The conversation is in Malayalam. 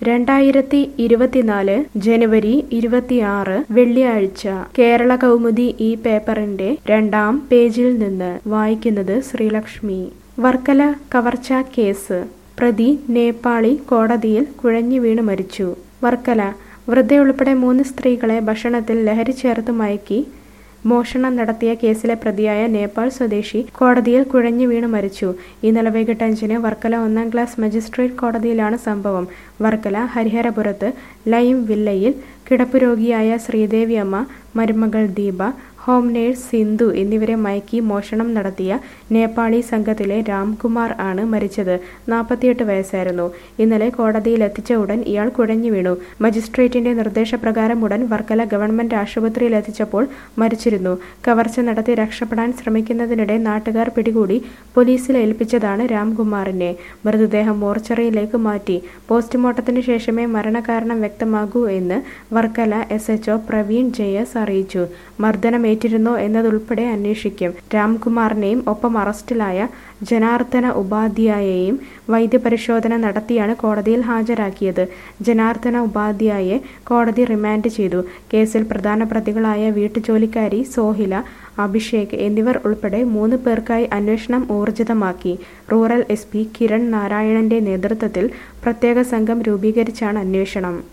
രണ്ടായിരത്തി ഇരുപത്തിനാല് ജനുവരി ഇരുപത്തിയാറ് വെള്ളിയാഴ്ച കേരള കൗമുദി ഈ പേപ്പറിന്റെ രണ്ടാം പേജിൽ നിന്ന് വായിക്കുന്നത് ശ്രീലക്ഷ്മി വർക്കല കവർച്ച കേസ് പ്രതി നേപ്പാളി കോടതിയിൽ കുഴഞ്ഞു വീണ് മരിച്ചു വർക്കല വൃദ്ധയുൾപ്പെടെ മൂന്ന് സ്ത്രീകളെ ഭക്ഷണത്തിൽ ലഹരി ചേർത്ത് മയക്കി മോഷണം നടത്തിയ കേസിലെ പ്രതിയായ നേപ്പാൾ സ്വദേശി കോടതിയിൽ കുഴഞ്ഞു വീണ് മരിച്ചു ഇന്നലെ വൈകിട്ട് അഞ്ചിന് വർക്കല ഒന്നാം ക്ലാസ് മജിസ്ട്രേറ്റ് കോടതിയിലാണ് സംഭവം വർക്കല ഹരിഹരപുരത്ത് ലൈം വില്ലയിൽ കിടപ്പ് രോഗിയായ ശ്രീദേവി അമ്മ മരുമകൾ ദീപ ഹോം നേഴ്സ് സിന്ധു എന്നിവരെ മയക്കി മോഷണം നടത്തിയ നേപ്പാളി സംഘത്തിലെ രാംകുമാർ ആണ് മരിച്ചത് നാൽപ്പത്തിയെട്ട് വയസ്സായിരുന്നു ഇന്നലെ കോടതിയിൽ എത്തിച്ച ഉടൻ ഇയാൾ കുഴഞ്ഞു വീണു മജിസ്ട്രേറ്റിന്റെ നിർദ്ദേശപ്രകാരം ഉടൻ വർക്കല ഗവൺമെന്റ് ആശുപത്രിയിൽ എത്തിച്ചപ്പോൾ മരിച്ചിരുന്നു കവർച്ച നടത്തി രക്ഷപ്പെടാൻ ശ്രമിക്കുന്നതിനിടെ നാട്ടുകാർ പിടികൂടി പോലീസിൽ ഏൽപ്പിച്ചതാണ് രാംകുമാറിനെ മൃതദേഹം മോർച്ചറിയിലേക്ക് മാറ്റി പോസ്റ്റ്മോർട്ടത്തിന് ശേഷമേ മരണകാരണം വ്യക്തമാകൂ എന്ന് വർക്കല എസ് എച്ച്ഒ പ്രവീൺ ജയസ് അറിയിച്ചു മർദ്ദനമേറ്റിരുന്നോ എന്നതുൾപ്പെടെ അന്വേഷിക്കും രാംകുമാറിനെയും ഒപ്പം അറസ്റ്റിലായ ജനാർദ്ദന ഉപാധ്യായയെയും വൈദ്യപരിശോധന നടത്തിയാണ് കോടതിയിൽ ഹാജരാക്കിയത് ജനാർദ്ദന ഉപാധ്യായെ കോടതി റിമാൻഡ് ചെയ്തു കേസിൽ പ്രധാന പ്രതികളായ വീട്ടുജോലിക്കാരി സോഹില അഭിഷേക് എന്നിവർ ഉൾപ്പെടെ മൂന്ന് പേർക്കായി അന്വേഷണം ഊർജിതമാക്കി റൂറൽ എസ് പി കിരൺ നാരായണന്റെ നേതൃത്വത്തിൽ പ്രത്യേക സംഘം രൂപീകരിച്ചാണ് അന്വേഷണം